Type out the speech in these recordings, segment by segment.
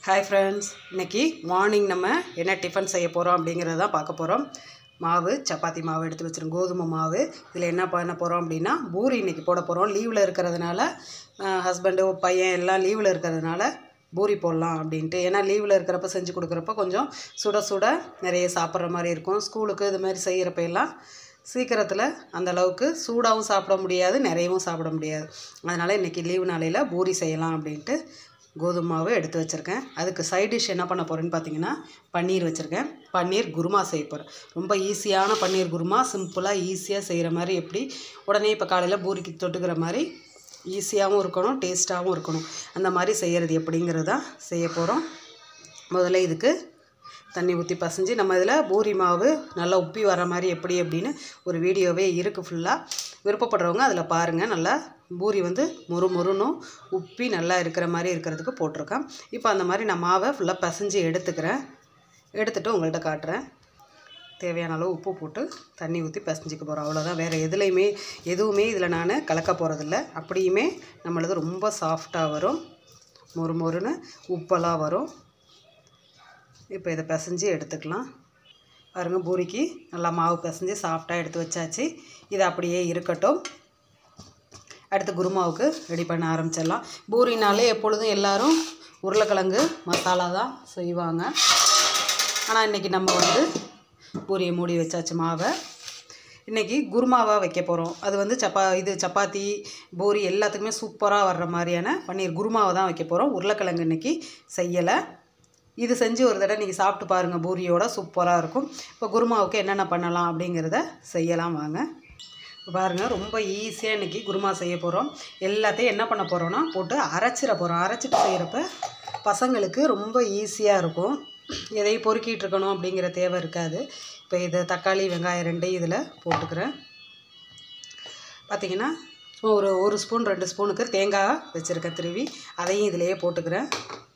hi friends இன்னைக்கு morning நம்ம என்ன டிஃபன் செய்ய போகிறோம் அப்படிங்கிறத தான் பார்க்க போகிறோம் மாவு சப்பாத்தி மாவு எடுத்து வச்சிருக்கோம் கோதுமை மாவு இதில் என்ன பண்ண போகிறோம் அப்படின்னா பூரி இன்னைக்கு போட போகிறோம் லீவில் இருக்கிறதுனால ஹஸ்பண்டு பையன் எல்லாம் லீவில் இருக்கிறதுனால பூரி போடலாம் அப்படின்ட்டு ஏன்னா லீவில் இருக்கிறப்ப செஞ்சு கொடுக்குறப்ப கொஞ்சம் சுட சுட நிறைய சாப்பிட்ற மாதிரி இருக்கும் ஸ்கூலுக்கு இது மாதிரி செய்கிறப்ப எல்லாம் சீக்கிரத்தில் அந்த அளவுக்கு சூடாகவும் சாப்பிட முடியாது நிறையவும் சாப்பிட முடியாது அதனால் இன்றைக்கி லீவு நாளையில் பூரி செய்யலாம் அப்படின்ட்டு கோதுமை மாவு எடுத்து வச்சுருக்கேன் அதுக்கு சைட் டிஷ் என்ன பண்ண போகிறேன்னு பார்த்தீங்கன்னா பன்னீர் வச்சுருக்கேன் பன்னீர் குருமா செய்ய போகிறேன் ரொம்ப ஈஸியான பன்னீர் குருமா சிம்பிளாக ஈஸியாக செய்கிற மாதிரி எப்படி உடனே இப்போ காலையில் பூரிக்கு தொட்டுக்கிற மாதிரி ஈஸியாகவும் இருக்கணும் டேஸ்ட்டாகவும் இருக்கணும் அந்த மாதிரி செய்கிறது எப்படிங்கிறது தான் செய்ய போகிறோம் முதல்ல இதுக்கு தண்ணி ஊற்றி பசைஞ்சு நம்ம இதில் பூரி மாவு நல்லா உப்பி வர மாதிரி எப்படி அப்படின்னு ஒரு வீடியோவே இருக்குது ஃபுல்லாக விருப்பப்படுறவங்க அதில் பாருங்கள் நல்லா பூரி வந்து மொறு மொறுனும் உப்பி நல்லா இருக்கிற மாதிரி இருக்கிறதுக்கு போட்டிருக்கேன் இப்போ அந்த மாதிரி நான் மாவை ஃபுல்லாக பசைஞ்சு எடுத்துக்கிறேன் எடுத்துகிட்டு உங்கள்கிட்ட காட்டுறேன் தேவையான அளவு உப்பு போட்டு தண்ணி ஊற்றி பசஞ்சிக்க போகிறோம் அவ்வளோதான் வேறு எதுலேயுமே எதுவுமே இதில் நான் கலக்க போகிறதில்ல அப்படியுமே நம்மளது ரொம்ப சாஃப்டாக வரும் மொறு மொறுன்னு உப்பெல்லாம் வரும் இப்போ இதை பிசைஞ்சு எடுத்துக்கலாம் பாருங்க பூரிக்கு நல்லா மாவு பிசைஞ்சு சாஃப்டாக எடுத்து வச்சாச்சு இது அப்படியே இருக்கட்டும் அடுத்து குருமாவுக்கு ரெடி பண்ண ஆரம்பிச்சிடலாம் பூரினாலே எப்பொழுதும் எல்லாரும் உருளைக்கிழங்கு மசாலா தான் செய்வாங்க ஆனால் இன்றைக்கி நம்ம வந்து பூரியை மூடி வச்சாச்சு மாவை இன்றைக்கி குருமாவாக வைக்க போகிறோம் அது வந்து சப்பா இது சப்பாத்தி பூரி எல்லாத்துக்குமே சூப்பராக வர்ற மாதிரியான பன்னீர் குருமாவை தான் வைக்க போகிறோம் உருளைக்கிழங்கு இன்றைக்கி செய்யலை இது செஞ்சு ஒரு தடவை நீங்கள் சாப்பிட்டு பாருங்கள் பூரியோட சூப்பராக இருக்கும் இப்போ குருமாவுக்கு என்னென்ன பண்ணலாம் அப்படிங்கிறத செய்யலாம் வாங்க பாருங்கள் ரொம்ப ஈஸியாக இன்றைக்கி குருமா செய்ய போகிறோம் எல்லாத்தையும் என்ன பண்ண போகிறோன்னா போட்டு அரைச்சிட போகிறோம் அரைச்சிட்டு செய்கிறப்ப பசங்களுக்கு ரொம்ப ஈஸியாக இருக்கும் எதையும் பொறுக்கிட்டு இருக்கணும் அப்படிங்கிற தேவை இருக்காது இப்போ இது தக்காளி வெங்காயம் ரெண்டையும் இதில் போட்டுக்கிறேன் பார்த்திங்கன்னா ஒரு ஒரு ஸ்பூன் ரெண்டு ஸ்பூனுக்கு தேங்காய் வச்சுருக்கேன் திருவி அதையும் இதிலையே போட்டுக்கிறேன்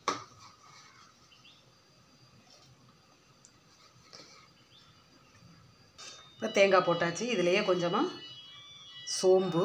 இப்போ தேங்காய் போட்டாச்சு இதுலேயே கொஞ்சமாக சோம்பு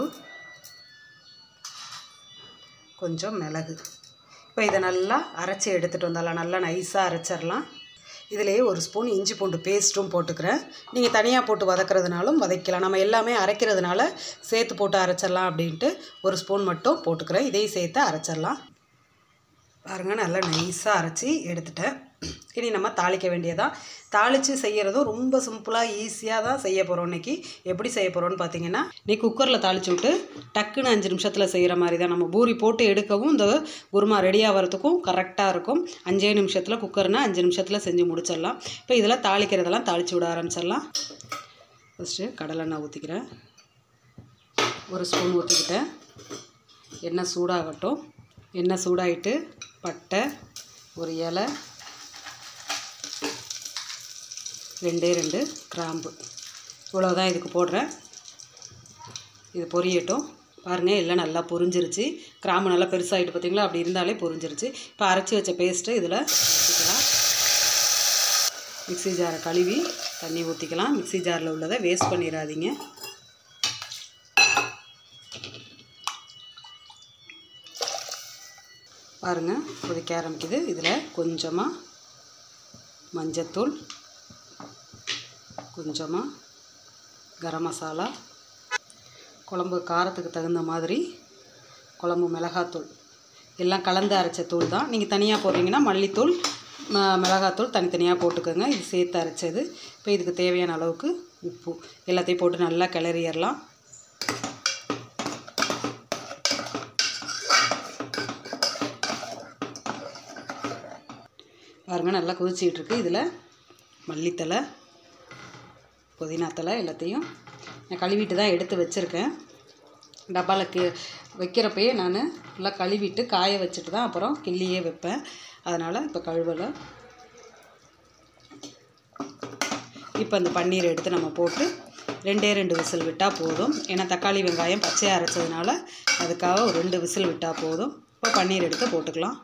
கொஞ்சம் மிளகு இப்போ இதை நல்லா அரைச்சி எடுத்துகிட்டு வந்தாலாம் நல்லா நைஸாக அரைச்சிடலாம் இதிலேயே ஒரு ஸ்பூன் இஞ்சி பூண்டு பேஸ்ட்டும் போட்டுக்கிறேன் நீங்கள் தனியாக போட்டு வதக்கிறதுனாலும் வதக்கலாம் நம்ம எல்லாமே அரைக்கிறதுனால சேர்த்து போட்டு அரைச்சிடலாம் அப்படின்ட்டு ஒரு ஸ்பூன் மட்டும் போட்டுக்கிறேன் இதையும் சேர்த்து அரைச்சிடலாம் பாருங்கள் நல்லா நைஸாக அரைச்சி எடுத்துட்டேன் இனி நம்ம தாளிக்க வேண்டியதான் தாளித்து செய்கிறதும் ரொம்ப சிம்பிளாக ஈஸியாக தான் செய்ய போகிறோம் இன்றைக்கி எப்படி செய்ய போகிறோம்னு பார்த்தீங்கன்னா நீ குக்கரில் தாளித்து விட்டு டக்குன்னு அஞ்சு நிமிஷத்தில் செய்கிற மாதிரி தான் நம்ம பூரி போட்டு எடுக்கவும் இந்த குருமா ரெடி ஆகிறதுக்கும் கரெக்டாக இருக்கும் அஞ்சே நிமிஷத்தில் குக்கர்னால் அஞ்சு நிமிஷத்தில் செஞ்சு முடிச்சிடலாம் இப்போ இதில் தாளிக்கிறதெல்லாம் தாளித்து விட ஆரம்பிச்சிடலாம் ஃபஸ்ட்டு கடலெண்ணெய் ஊற்றிக்கிறேன் ஒரு ஸ்பூன் ஊற்றிக்கிட்டேன் எண்ணெய் சூடாகட்டும் எண்ணெய் சூடாகிட்டு பட்டை ஒரு இலை ரெண்டே ரெண்டு கிராம்பு இவ்வளோதான் இதுக்கு போடுறேன் இது பொரியட்டும் பாருங்கள் எல்லாம் நல்லா பொரிஞ்சிருச்சு கிராம்பு நல்லா பெருசாகிட்டு பார்த்தீங்களா அப்படி இருந்தாலே பொரிஞ்சிருச்சு இப்போ அரைச்சி வச்ச பேஸ்ட்டு இதில் ஊற்றிக்கலாம் மிக்ஸி ஜாரை கழுவி தண்ணி ஊற்றிக்கலாம் மிக்ஸி ஜாரில் உள்ளதை வேஸ்ட் பண்ணிடாதீங்க பாருங்கள் கொதிக்க ஆரம்பிக்குது இதில் கொஞ்சமாக மஞ்சத்தூள் கொஞ்சமாக கரம் மசாலா குழம்பு காரத்துக்கு தகுந்த மாதிரி குழம்பு மிளகாத்தூள் எல்லாம் கலந்து அரைச்ச தூள் தான் நீங்கள் தனியாக போடுறீங்கன்னா மல்லித்தூள் ம- மிளகாத்தூள் தனித்தனியாக போட்டுக்கோங்க இது சேர்த்து அரைச்சது இப்போ இதுக்கு தேவையான அளவுக்கு உப்பு எல்லாத்தையும் போட்டு நல்லா கிளறிடலாம் பாருங்கள் நல்லா கொதிச்சிக்கிட்டு இருக்கு இதில் மல்லித்தலை புதினா தலை எல்லாத்தையும் நான் கழுவிட்டு தான் எடுத்து வச்சுருக்கேன் டப்பாவில் கி வைக்கிறப்பயே நான் நல்லா கழுவிட்டு காய வச்சுட்டு தான் அப்புறம் கிள்ளியே வைப்பேன் அதனால் இப்போ கழுவலை இப்போ இந்த பன்னீர் எடுத்து நம்ம போட்டு ரெண்டே ரெண்டு விசில் விட்டால் போதும் ஏன்னா தக்காளி வெங்காயம் பச்சையாக அரைச்சதுனால அதுக்காக ஒரு ரெண்டு விசில் விட்டால் போதும் இப்போ பன்னீர் எடுத்து போட்டுக்கலாம்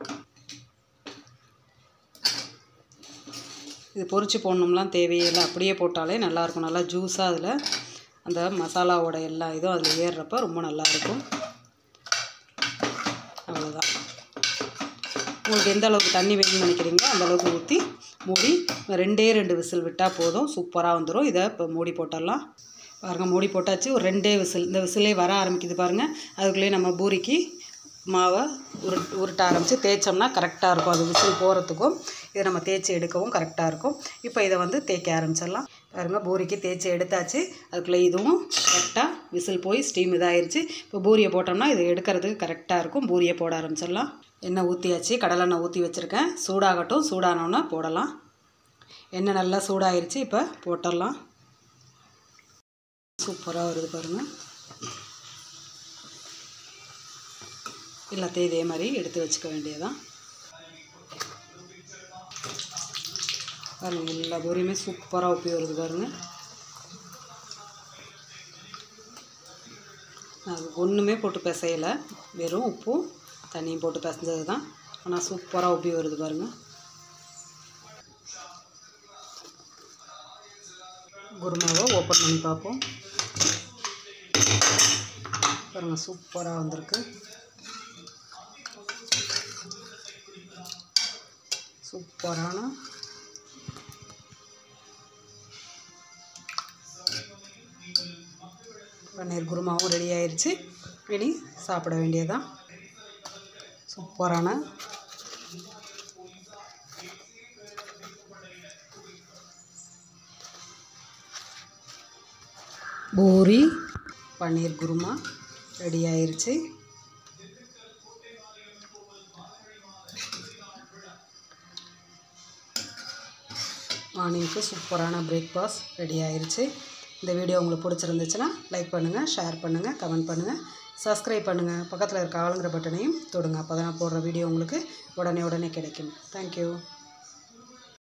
இது பொரிச்சு போடணும்லாம் தேவையில்லை அப்படியே போட்டாலே நல்லாயிருக்கும் நல்லா ஜூஸாக அதில் அந்த மசாலாவோட எல்லா இதுவும் அதில் ஏறுறப்ப ரொம்ப நல்லாயிருக்கும் அவ்வளோதான் உங்களுக்கு எந்த அளவுக்கு தண்ணி வேணும்னு நினைக்கிறீங்களோ அந்த அளவுக்கு ஊற்றி மூடி ரெண்டே ரெண்டு விசில் விட்டால் போதும் சூப்பராக வந்துடும் இதை இப்போ மூடி போட்டுடலாம் பாருங்கள் மூடி போட்டாச்சு ஒரு ரெண்டே விசில் இந்த விசிலே வர ஆரம்பிக்குது பாருங்கள் அதுக்குள்ளேயே நம்ம பூரிக்கு மாவை உரு உருட்ட ஆரம்பித்து தேய்ச்சோம்னா கரெக்டாக இருக்கும் அது விசில் போகிறதுக்கும் இதை நம்ம தேய்ச்சி எடுக்கவும் கரெக்டாக இருக்கும் இப்போ இதை வந்து தேய்க்க ஆரம்பிச்சிடலாம் பாருங்கள் பூரிக்கு தேய்ச்சி எடுத்தாச்சு அதுக்குள்ளே இதுவும் கரெக்டாக விசில் போய் ஸ்டீம் இதாயிருச்சு இப்போ பூரியை போட்டோம்னா இதை எடுக்கிறதுக்கு கரெக்டாக இருக்கும் பூரியை போட ஆரம்பிச்சிடலாம் எண்ணெய் ஊற்றியாச்சு கடலெண்ணெய் ஊற்றி வச்சுருக்கேன் சூடாகட்டும் சூடானோன்னே போடலாம் எண்ணெய் நல்லா சூடாயிருச்சு இப்போ போட்டுடலாம் சூப்பராக வருது பாருங்கள் எல்லாத்தையும் இதே மாதிரி எடுத்து வச்சுக்க வேண்டியதான் பாருங்கள் எல்லா பொரியுமே சூப்பராக உப்பி வருது பாருங்கள் அது ஒன்றுமே போட்டு பிசையலை வெறும் உப்பும் தண்ணியும் போட்டு பிசைஞ்சது தான் ஆனால் சூப்பராக உப்பி வருது பாருங்கள் குருமாவை ஓப்பன் பண்ணி பார்ப்போம் பாருங்கள் சூப்பராக வந்திருக்கு சூப்பரான பன்னீர் குருமாவும் ரெடி ஆயிடுச்சு இனி சாப்பிட வேண்டியதான் சூப்பரான பூரி பன்னீர் குருமா ரெடி ஆயிருச்சு மார்னிங்க்கு சூப்பரான பிரேக்ஃபாஸ்ட் ரெடி ஆயிருச்சு இந்த வீடியோ உங்களுக்கு பிடிச்சிருந்துச்சுன்னா லைக் பண்ணுங்கள் ஷேர் பண்ணுங்கள் கமெண்ட் பண்ணுங்கள் சப்ஸ்கிரைப் பண்ணுங்கள் பக்கத்தில் இருக்க ஆளுங்கிற பட்டனையும் தொடுங்க அப்போ தான் போடுற வீடியோ உங்களுக்கு உடனே உடனே கிடைக்கும் தேங்க்யூ